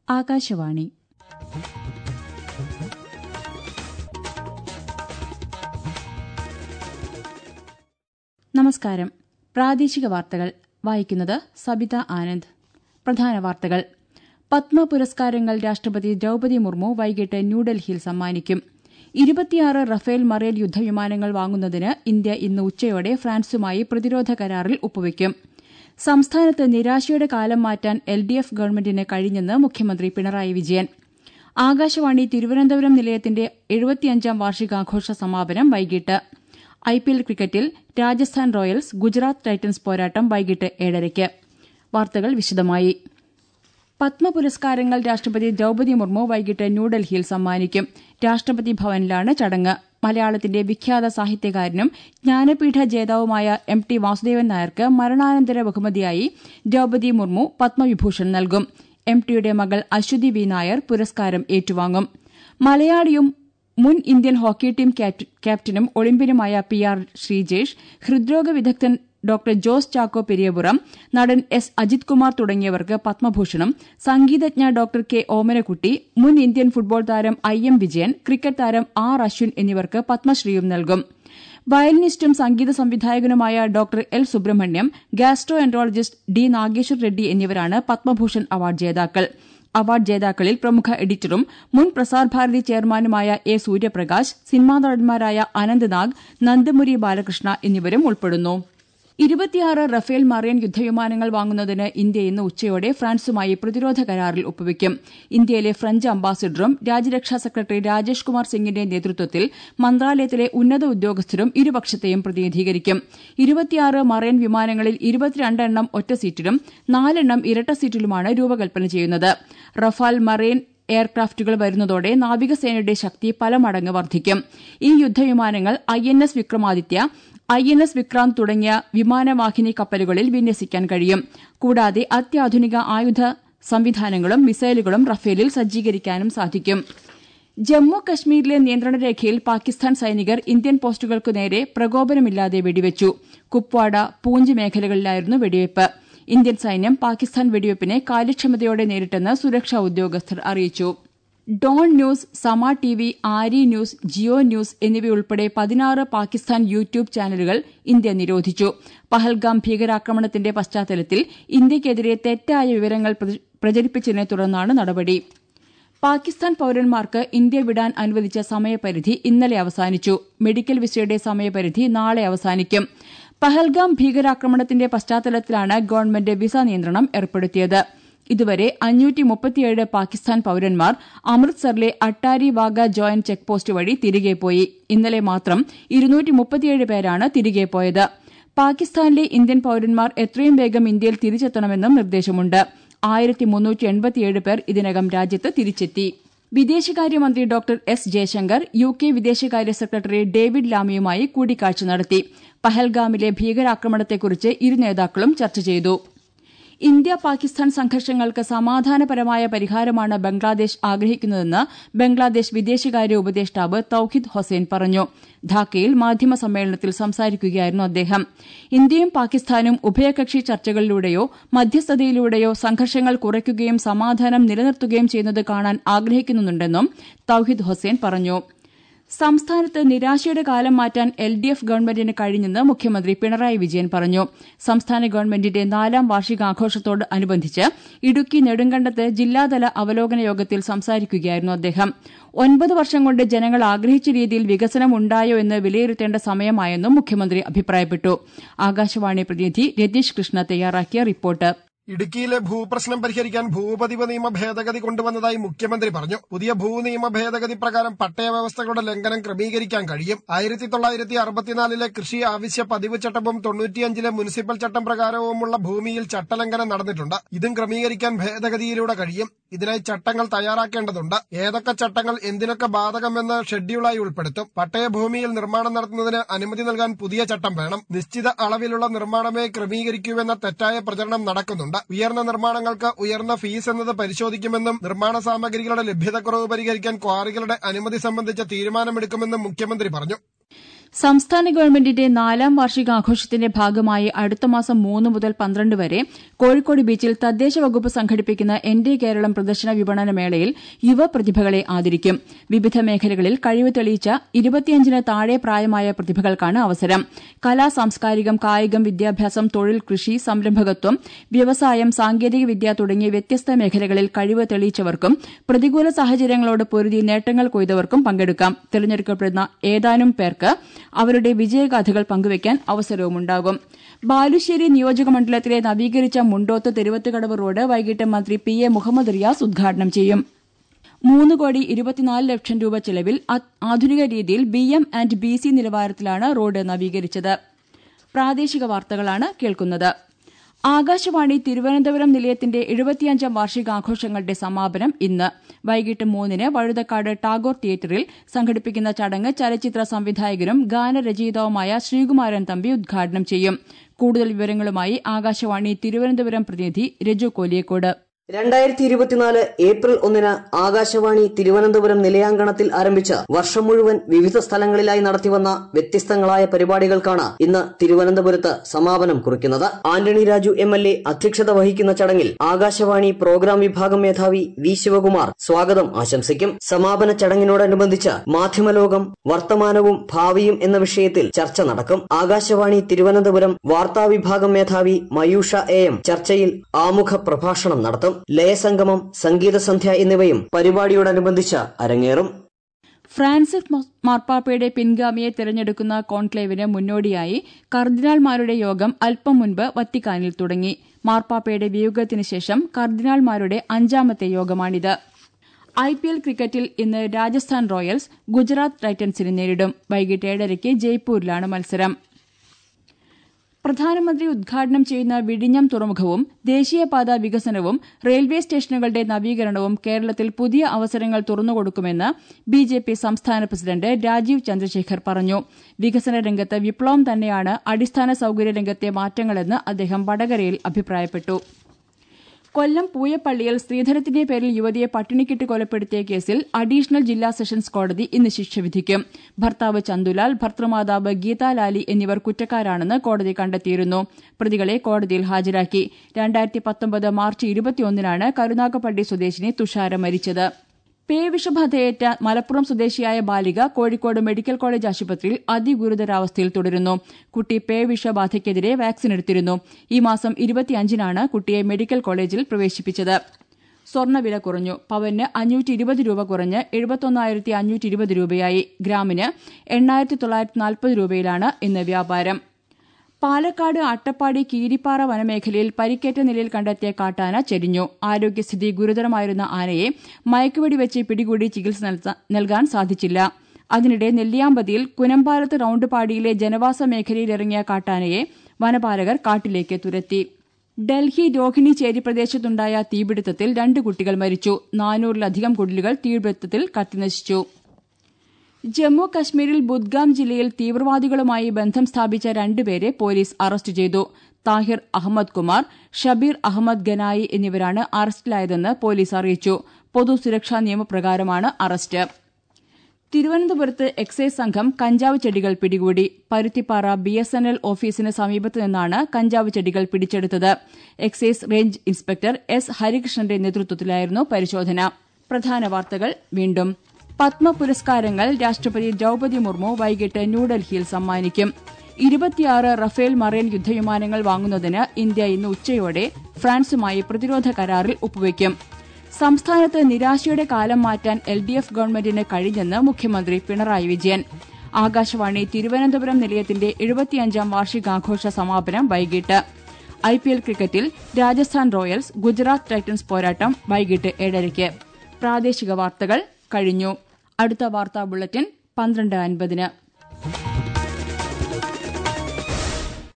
ആകാശവാണി നമസ്കാരം പ്രാദേശിക വാർത്തകൾ വായിക്കുന്നത് സബിത ആനന്ദ് പ്രധാന വാർത്തകൾ പത്മ പുരസ്കാരങ്ങൾ രാഷ്ട്രപതി ദ്രൌപതി മുർമു വൈകിട്ട് ന്യൂഡൽഹിയിൽ സമ്മാനിക്കും ഇരുപത്തിയാറ് റഫേൽ മറേൽ യുദ്ധവിമാനങ്ങൾ വാങ്ങുന്നതിന് ഇന്ത്യ ഇന്ന് ഉച്ചയോടെ ഫ്രാൻസുമായി പ്രതിരോധ കരാറിൽ ഒപ്പുവയ്ക്കും സംസ്ഥാനത്ത് നിരാശയുടെ കാലം മാറ്റാൻ എൽ ഡി എഫ് ഗവൺമെന്റിന് കഴിഞ്ഞെന്ന് മുഖ്യമന്ത്രി പിണറായി വിജയൻ ആകാശവാണി തിരുവനന്തപുരം നിലയത്തിന്റെ എഴുപത്തിയഞ്ചാം വാർഷികാഘോഷ സമാപനം വൈകിട്ട് ഐ പി എൽ ക്രിക്കറ്റിൽ രാജസ്ഥാൻ റോയൽസ് ഗുജറാത്ത് ടൈറ്റൻസ് പോരാട്ടം വൈകിട്ട് ഏഴരയ്ക്ക് വാർത്തകൾ വിശദമായി പത്മ പുരസ്കാരങ്ങൾ രാഷ്ട്രപതി ദ്രൌപതി മുർമു വൈകിട്ട് ന്യൂഡൽഹിയിൽ സമ്മാനിക്കും രാഷ്ട്രപതി ഭവനിലാണ് ചടങ്ങ് മലയാളത്തിന്റെ വിഖ്യാത സാഹിത്യകാരനും ജ്ഞാനപീഠ ജേതാവുമായ എം ടി വാസുദേവൻ നായർക്ക് മരണാനന്തര ബഹുമതിയായി ദ്രൌപതി മുർമു പത്മവിഭൂഷൺ നൽകും എം ടിയുടെ മകൾ അശ്വതി വി നായർ പുരസ്കാരം ഏറ്റുവാങ്ങും മലയാളിയും മുൻ ഇന്ത്യൻ ഹോക്കി ടീം ക്യാപ്റ്റനും ഒളിമ്പ്യനുമായ പി ആർ ശ്രീജേഷ് ഹൃദ്രോഗ വിദഗ്ധൻ ഡോക്ടർ ജോസ് ചാക്കോ പെരിയപുറം നടൻ എസ് അജിത് കുമാർ തുടങ്ങിയവർക്ക് പത്മഭൂഷണും സംഗീതജ്ഞ ഡോക്ടർ കെ ഓമനക്കുട്ടി മുൻ ഇന്ത്യൻ ഫുട്ബോൾ താരം ഐ എം വിജയൻ ക്രിക്കറ്റ് താരം ആർ അശ്വിൻ എന്നിവർക്ക് പത്മശ്രീയും നൽകും വയലിനിസ്റ്റും സംഗീത സംവിധായകനുമായ doctor L Subrahmanyam gastroenterologist D Nageshwar Reddy എന്നിവരാണ് പത്മഭൂഷൺ അവാർഡ് ജേതാക്കൾ അവാർഡ് ജേതാക്കളിൽ പ്രമുഖ എഡിറ്ററും മുൻ പ്രസാർ ഭാരതി ചെയർമാനുമായ എ സൂര്യപ്രകാശ് സിനിമാ നടന്മാരായ അനന്ത് നാഗ് നന്ദമുരി ബാലകൃഷ്ണ എന്നിവരും ഉൾപ്പെടുന്നു ഇരുപത്തിയാറ് റഫേൽ മറൈൻ യുദ്ധവിമാനങ്ങൾ വാങ്ങുന്നതിന് ഇന്ത്യ ഇന്ന് ഉച്ചയോടെ ഫ്രാൻസുമായി പ്രതിരോധ കരാറിൽ ഒപ്പുവയ്ക്കും ഇന്ത്യയിലെ ഫ്രഞ്ച് അംബാസിഡറും രാജ്യരക്ഷാ സെക്രട്ടറി രാജേഷ് കുമാർ സിംഗിന്റെ നേതൃത്വത്തിൽ മന്ത്രാലയത്തിലെ ഉന്നത ഉദ്യോഗസ്ഥരും ഇരുപക്ഷത്തെയും പ്രതിനിധീകരിക്കും ഇരുപത്തിയാറ് മറൈൻ വിമാനങ്ങളിൽ ഇരുപത്തിരണ്ട് എണ്ണം ഒറ്റ സീറ്റിലും നാലെണ്ണം ഇരട്ട സീറ്റിലുമാണ് രൂപകൽപ്പന ചെയ്യുന്നത് റഫാൽ മറൈൻ എയർക്രാഫ്റ്റുകൾ വരുന്നതോടെ നാവികസേനയുടെ ശക്തി പല മടങ്ങ് വർദ്ധിക്കും ഈ യുദ്ധവിമാനങ്ങൾ I N S Vikramaditya I N S Vikrant തുടങ്ങിയ വിമാനവാഹിനി കപ്പലുകളിൽ വിന്യസിക്കാൻ കഴിയും കൂടാതെ അത്യാധുനിക ആയുധ സംവിധാനങ്ങളും മിസൈലുകളും റഫേലിൽ സജ്ജീകരിക്കാനും സാധിക്കും ജമ്മു കശ്മീരിലെ നിയന്ത്രണരേഖയിൽ പാകിസ്ഥാൻ സൈനികർ ഇന്ത്യൻ പോസ്റ്റുകൾക്കു നേരെ പ്രകോപനമില്ലാതെ വെടിവെച്ചു കുപ്വാഡ പൂഞ്ച് മേഖലകളിലായിരുന്നു വെടിവെയ്പ് ഇന്ത്യൻ സൈന്യം പാകിസ്ഥാൻ വെടിവെപ്പിനെ കാര്യക്ഷമതയോടെ നേരിട്ടെന്ന് സുരക്ഷാ ഉദ്യോഗസ്ഥർ അറിയിച്ചു Dawn News Samaa T V ARY News Geo News എന്നിവയുൾപ്പെടെ പതിനാറ് പാകിസ്ഥാൻ യൂട്യൂബ് ചാനലുകൾ ഇന്ത്യ നിരോധിച്ചു പഹൽഗാം ഭീകരാക്രമണത്തിന്റെ പശ്ചാത്തലത്തിൽ ഇന്ത്യയ്ക്കെതിരെ തെറ്റായ വിവരങ്ങൾ പ്രചരിപ്പിച്ചതിനെ തുടർന്നാണ് നടപടി പാകിസ്ഥാൻ പൌരന്മാർക്ക് ഇന്ത്യ വിടാൻ അനുവദിച്ച സമയപരിധി ഇന്നലെ അവസാനിച്ചു മെഡിക്കൽ വിസയുടെ സമയപരിധി നാളെ അവസാനിക്കും പഹൽഗാം ഭീകരാക്രമണത്തിന്റെ പശ്ചാത്തലത്തിലാണ് ഗവൺമെന്റ് വിസ നിയന്ത്രണം ഏർപ്പെടുത്തിയത് ഇതുവരെ അഞ്ഞൂറ്റി മുപ്പത്തിയേഴ് പാകിസ്ഥാൻ പൌരന്മാർ അമൃത്സറിലെ Attari Wagah joint check post വഴി തിരികെ പോയി ഇന്നലെ മാത്രം ഇരുന്നൂറ്റി മുപ്പത്തിയേഴ് പേരാണ് തിരികെ പോയത് പാകിസ്ഥാനിലെ ഇന്ത്യൻ പൌരന്മാർ എത്രയും വേഗം ഇന്ത്യയിൽ തിരിച്ചെത്തണമെന്നും നിർദ്ദേശമുണ്ട് ആയിരത്തി മുന്നൂറ്റി എൺപത്തിയേഴ് പേർ ഇതിനകം രാജ്യത്ത് തിരിച്ചെത്തി വിദേശകാര്യമന്ത്രി doctor S Jaishankar U K വിദേശകാര്യ സെക്രട്ടറി ഡേവിഡ് ലാമിയുമായി കൂടിക്കാഴ്ച നടത്തി പഹൽഗാമിലെ ഭീകരാക്രമണത്തെക്കുറിച്ച് ഇരു നേതാക്കളും ചർച്ച ചെയ്തു ഇന്ത്യ പാകിസ്ഥാൻ സംഘർഷങ്ങൾക്ക് സമാധാനപരമായ പരിഹാരമാണ് ബംഗ്ലാദേശ് ആഗ്രഹിക്കുന്നതെന്ന് ബംഗ്ലാദേശ് വിദേശകാര്യ ഉപദേഷ്ടാവ് തൌഹിദ് ഹൊസൈൻ പറഞ്ഞു ധാക്കയിൽ മാധ്യമസമ്മേളനത്തിൽ സംസാരിക്കുകയായിരുന്നു അദ്ദേഹം ഇന്ത്യയും പാകിസ്ഥാനും ഉഭയകക്ഷി ചർച്ചകളിലൂടെയോ മധ്യസ്ഥതയിലൂടെയോ സംഘർഷങ്ങൾ കുറയ്ക്കുകയും സമാധാനം നിലനിർത്തുകയും ചെയ്യുന്നത് കാണാൻ ആഗ്രഹിക്കുന്നുണ്ടെന്നും തൌഹിദ് ഹൊസൈൻ പറഞ്ഞു സംസ്ഥാനത്ത് നിരാശയുടെ കാലം മാറ്റാൻ എൽ ഡി എഫ് ഗവൺമെന്റിന് കഴിഞ്ഞെന്ന് മുഖ്യമന്ത്രി പിണറായി വിജയൻ പറഞ്ഞു സംസ്ഥാന ഗവൺമെന്റിന്റെ നാലാം വാർഷികാഘോഷത്തോട് അനുബന്ധിച്ച് ഇടുക്കി നെടുങ്കണ്ടത്ത് ജില്ലാതല അവലോകന യോഗത്തിൽ സംസാരിക്കുകയായിരുന്നു അദ്ദേഹം ഒൻപത് വർഷം കൊണ്ട് ജനങ്ങൾ ആഗ്രഹിച്ച രീതിയിൽ വികസനം ഉണ്ടായോ എന്ന് വിലയിരുത്തേണ്ട സമയമായെന്നും മുഖ്യമന്ത്രി അഭിപ്രായപ്പെട്ടു ആകാശവാണി പ്രതിനിധി രതീഷ് കൃഷ്ണ തയ്യാറാക്കിയ റിപ്പോർട്ട് ഇടുക്കിയിലെ ഭൂപ്രശ്നം പരിഹരിക്കാൻ ഭൂപതിവ് നിയമ ഭേദഗതി കൊണ്ടുവന്നതായി മുഖ്യമന്ത്രി പറഞ്ഞു പുതിയ ഭൂനിയമ ഭേദഗതി പ്രകാരം പട്ടയ വ്യവസ്ഥകളുടെ ലംഘനം ക്രമീകരിക്കാൻ കഴിയും ആയിരത്തി തൊള്ളായിരത്തി അറുപത്തിനാലിലെ കൃഷി ആവശ്യ പതിവ് ചട്ടവും തൊണ്ണൂറ്റിയഞ്ചിലെ മുനിസിപ്പൽ ചട്ടം പ്രകാരവുമുള്ള ഭൂമിയിൽ ചട്ടലംഘനം നടന്നിട്ടുണ്ട് ഇതും ക്രമീകരിക്കാൻ ഭേദഗതിയിലൂടെ കഴിയും ഇതിനായി ചട്ടങ്ങൾ തയ്യാറാക്കേണ്ടതുണ്ട് ഏതൊക്കെ ചട്ടങ്ങൾ എന്തിനൊക്കെ ബാധകമെന്ന് ഷെഡ്യൂളായി ഉൾപ്പെടുത്തും പട്ടയഭൂമിയിൽ നിർമ്മാണം നടത്തുന്നതിന് അനുമതി നൽകാൻ പുതിയ ചട്ടം വേണം നിശ്ചിത അളവിലുള്ള നിർമ്മാണമേ ക്രമീകരിക്കൂവെന്ന തെറ്റായ പ്രചരണം നടക്കുന്നുണ്ട് ഉയർന്ന നിർമ്മാണങ്ങൾക്ക് ഉയർന്ന ഫീസ് എന്നത് പരിശോധിക്കുമെന്നും നിർമ്മാണ സാമഗ്രികളുടെ ലഭ്യതക്കുറവ് പരിഹരിക്കാൻ ക്വാറികളുടെ അനുമതി സംബന്ധിച്ച തീരുമാനമെടുക്കുമെന്നും മുഖ്യമന്ത്രി പറഞ്ഞു സംസ്ഥാന ഗവൺമെന്റിന്റെ നാലാം വാർഷികാഘോഷത്തിന്റെ ഭാഗമായി അടുത്ത മാസം മൂന്ന് മുതൽ പന്ത്രണ്ട് വരെ കോഴിക്കോട് ബീച്ചിൽ തദ്ദേശ വകുപ്പ് സംഘടിപ്പിക്കുന്ന എന്റെ കേരളം പ്രദർശന വിപണന മേളയിൽ യുവപ്രതിഭകളെ ആദരിക്കും വിവിധ മേഖലകളിൽ കഴിവ് തെളിയിച്ച ഇരുപത്തിയഞ്ചിന് താഴെ പ്രായമായ പ്രതിഭകൾക്കാണ് അവസരം കലാ സാംസ്കാരികം കായികം വിദ്യാഭ്യാസം തൊഴിൽ കൃഷി സംരംഭകത്വം വ്യവസായം സാങ്കേതിക വിദ്യ തുടങ്ങിയ വ്യത്യസ്ത മേഖലകളിൽ കഴിവ് തെളിയിച്ചവർക്കും പ്രതികൂല സാഹചര്യങ്ങളോട് പൊരുതി നേട്ടങ്ങൾ കൊയ്തവർക്കും പങ്കെടുക്കാം തിരഞ്ഞെടുക്കപ്പെടുന്ന ഏതാനും പേർക്ക് അവരുടെ വിജയഗാഥകൾ പങ്കുവയ്ക്കാൻ അവസരവുമുണ്ടാകും ബാലുശ്ശേരി നിയോജക മണ്ഡലത്തിലെ നവീകരിച്ച മുണ്ടോത്ത് തെരുവത്തുകടവ് റോഡ് വൈകിട്ട് മന്ത്രി പി എ മുഹമ്മദ് റിയാസ് ഉദ്ഘാടനം ചെയ്യും മൂന്ന് കോടി ഇരുപത്തിനാല് ലക്ഷം രൂപ ചെലവിൽ ആധുനിക രീതിയിൽ B M and B C നിലവാരത്തിലാണ് റോഡ് നവീകരിച്ചത് പ്രാദേശിക വാർത്തകളാണ് കേൾക്കുന്നത് ആകാശവാണി തിരുവനന്തപുരം നിലയത്തിന്റെ എഴുപത്തിയഞ്ചാം വാർഷികാഘോഷങ്ങളുടെ സമാപനം ഇന്ന് വൈകിട്ട് മൂന്നിന് വഴുതക്കാട് ടാഗോർ തിയേറ്ററിൽ സംഘടിപ്പിക്കുന്ന ചടങ്ങ് ചലച്ചിത്ര സംവിധായകനും ഗാനരചയിതാവുമായ ശ്രീകുമാരൻ തമ്പി ഉദ്ഘാടനം ചെയ്യും കൂടുതൽ വിവരങ്ങളുമായി ആകാശവാണി തിരുവനന്തപുരം പ്രതിനിധി രജു കോലിയക്കോട് രണ്ടായിരത്തി ഇരുപത്തിനാല് ഏപ്രിൽ ഒന്നിന് ആകാശവാണി തിരുവനന്തപുരം നിലയാങ്കണത്തിൽ ആരംഭിച്ച വർഷം മുഴുവൻ വിവിധ സ്ഥലങ്ങളിലായി നടത്തിവന്ന വ്യത്യസ്തങ്ങളായ പരിപാടികൾക്കാണ് ഇന്ന് തിരുവനന്തപുരത്ത് സമാപനം കുറിക്കുന്നത് Antony Raju M L A അധ്യക്ഷത വഹിക്കുന്ന ചടങ്ങിൽ ആകാശവാണി പ്രോഗ്രാം വിഭാഗം മേധാവി വി ശിവകുമാർ സ്വാഗതം ആശംസിക്കും സമാപന ചടങ്ങിനോടനുബന്ധിച്ച് മാധ്യമലോകം വർത്തമാനവും ഭാവിയും എന്ന വിഷയത്തിൽ ചർച്ച നടക്കും ആകാശവാണി തിരുവനന്തപുരം വാർത്താ വിഭാഗം മേധാവി മയൂഷ എ എം ചർച്ചയിൽ ആമുഖ പ്രഭാഷണം നടത്തും ലയസംഗമം സംഗീതസന്ധ്യ എന്നിവയും പരിപാടിയോടനുബന്ധിച്ച് അരങ്ങേറും ഫ്രാൻസിസ് മാർപ്പാപ്പയുടെ പിൻഗാമിയെ തെരഞ്ഞെടുക്കുന്ന കോൺക്ലേവിന് മുന്നോടിയായി കർദിനാൾമാരുടെ യോഗം അല്പം മുൻപ് വത്തിക്കാനിൽ തുടങ്ങി മാർപ്പാപ്പയുടെ വിയോഗത്തിന് ശേഷം കർദിനാൾമാരുടെ അഞ്ചാമത്തെ യോഗമാണിത് ഐ പി എൽ ക്രിക്കറ്റിൽ ഇന്ന് രാജസ്ഥാൻ റോയൽസ് ഗുജറാത്ത് ടൈറ്റൻസിനെ നേരിടും വൈകിട്ട് ഏഴരയ്ക്ക് ജയ്പൂരിലാണ് മത്സരം പ്രധാനമന്ത്രി ഉദ്ഘാടനം ചെയ്യുന്ന വിഴിഞ്ഞം തുറമുഖവും ദേശീയപാത വികസനവും റെയിൽവേ സ്റ്റേഷനുകളുടെ നവീകരണവും കേരളത്തിൽ പുതിയ അവസരങ്ങൾ തുറന്നുകൊടുക്കുമെന്ന് ബി ജെ പി സംസ്ഥാന പ്രസിഡന്റ് രാജീവ് ചന്ദ്രശേഖർ പറഞ്ഞു വികസന രംഗത്ത് വിപ്ലവം തന്നെയാണ് അടിസ്ഥാന സൌകര്യ രംഗത്തെ മാറ്റങ്ങളെന്ന് അദ്ദേഹം വടകരയിൽ അഭിപ്രായപ്പെട്ടു കൊല്ലം പൂയപ്പള്ളിയിൽ സ്ത്രീധനത്തിന്റെ പേരിൽ യുവതിയെ പട്ടിണിക്കിട്ട് കൊലപ്പെടുത്തിയ കേസിൽ അഡീഷണൽ ജില്ലാ സെഷൻസ് കോടതി ഇന്ന് ശിക്ഷ വിധിക്കും ഭർത്താവ് ചന്തുലാൽ ഭർത്തൃമാതാവ് ഗീതാലാലി എന്നിവർ കുറ്റക്കാരാണെന്ന് കോടതി കണ്ടെത്തിയിരുന്നു പ്രതികളെ കോടതിയിൽ ഹാജരാക്കി രണ്ടായിരത്തി പത്തൊമ്പത് മാർച്ച് ഇരുപത്തിയൊന്നിനാണ് കരുനാഗപ്പള്ളി സ്വദേശിനി തുഷാര മരിച്ചത് പേ വിഷബാധയേറ്റ മലപ്പുറം സ്വദേശിയായ ബാലിക കോഴിക്കോട് മെഡിക്കൽ കോളേജ് ആശുപത്രിയിൽ അതിഗുരുതരാവസ്ഥയിൽ തുടരുന്നു കുട്ടി പേ വിഷബാധയ്ക്കെതിരെ വാക്സിൻ എടുത്തിരുന്നു ഈ മാസം ഇരുപത്തിയഞ്ചിനാണ് കുട്ടിയെ മെഡിക്കൽ കോളേജിൽ പ്രവേശിപ്പിച്ചത് സ്വർണ്ണവില കുറഞ്ഞു പവന് അഞ്ഞൂറ്റി ഇരുപത് രൂപ കുറഞ്ഞ് എഴുപത്തൊന്നായിരത്തി അഞ്ഞൂറ്റി ഇരുപത് രൂപയായി ഗ്രാമിന് എണ്ണായിരത്തി തൊള്ളായിരത്തി നാൽപ്പത് രൂപയിലാണ് ഇന്ന് വ്യാപാരം പാലക്കാട് അട്ടപ്പാടി കീരിപ്പാറ വനമേഖലയിൽ പരിക്കേറ്റ നിലയിൽ കണ്ടെത്തിയ കാട്ടാന ചെരിഞ്ഞു ആരോഗ്യസ്ഥിതി ഗുരുതരമായിരുന്ന ആനയെ മയക്കുവെടി വെച്ച് പിടികൂടി ചികിത്സ നൽകാൻ സാധിച്ചില്ല അതിനിടെ നെല്ലിയാമ്പതിയിൽ കുനമ്പാലത്ത് റൌണ്ടുപാടിയിലെ ജനവാസ മേഖലയിലിറങ്ങിയ കാട്ടാനയെ വനപാലകർ കാട്ടിലേക്ക് തുരത്തി ഡൽഹി രോഹിണി ചേരി പ്രദേശത്തുണ്ടായ തീപിടുത്തത്തിൽ രണ്ട് കുട്ടികൾ മരിച്ചു നാനൂറിലധികം കുടിലുകൾ തീപിടുത്തത്തിൽ കത്തിനശിച്ചു ജമ്മു കശ്മീരിൽ ബുദ്ഗാം ജില്ലയിൽ തീവ്രവാദികളുമായി ബന്ധം സ്ഥാപിച്ച രണ്ടുപേരെ പോലീസ് അറസ്റ്റ് ചെയ്തു താഹിർ അഹമ്മദ് കുമാർ ഷബീർ അഹമ്മദ് ഗനായി എന്നിവരാണ് അറസ്റ്റിലായതെന്ന് പോലീസ് അറിയിച്ചു പൊതുസുരക്ഷാ നിയമപ്രകാരമാണ് അറസ്റ്റ് തിരുവനന്തപുരത്ത് എക്സൈസ് സംഘം കഞ്ചാവ് ചെടികൾ പിടികൂടി Paruthippara B S N L ഓഫീസിന് സമീപത്തു നിന്നാണ് കഞ്ചാവ് ചെടികൾ പിടിച്ചെടുത്തത് എക്സൈസ് റേഞ്ച് ഇൻസ്പെക്ടർ എസ് ഹരികൃഷ്ണന്റെ നേതൃത്വത്തിലായിരുന്നു പരിശോധന പ്രധാന വാർത്തകൾ വീണ്ടും പത്മ പുരസ്കാരങ്ങൾ രാഷ്ട്രപതി ദ്രൌപതി മുർമു വൈകിട്ട് ന്യൂഡൽഹിയിൽ സമ്മാനിക്കും ഇരുപത്തിയാറ് റഫേൽ മറൈൻ യുദ്ധവിമാനങ്ങൾ വാങ്ങുന്നതിന് ഇന്ത്യ ഇന്ന് ഉച്ചയോടെ ഫ്രാൻസുമായി പ്രതിരോധ കരാറിൽ ഒപ്പുവയ്ക്കും സംസ്ഥാനത്ത് നിരാശയുടെ കാലം മാറ്റാൻ എൽ ഡി എഫ് ഗവൺമെന്റിന് കഴിഞ്ഞെന്ന് മുഖ്യമന്ത്രി പിണറായി വിജയൻ ആകാശവാണി തിരുവനന്തപുരം നിലയത്തിന്റെ എഴുപത്തിയഞ്ചാം വാർഷികാഘോഷ സമാപനം വൈകിട്ട് ഐ പി എൽ ക്രിക്കറ്റിൽ രാജസ്ഥാൻ റോയൽസ് ഗുജറാത്ത് ടൈറ്റൻസ് പോരാട്ടം വൈകിട്ട് ഏഴരയ്ക്ക് പ്രാദേശിക വാർത്തകൾ കഴിഞ്ഞു അടുത്ത വാർത്താ ബുള്ളറ്റിൻ പന്ത്രണ്ട് അൻപതിന്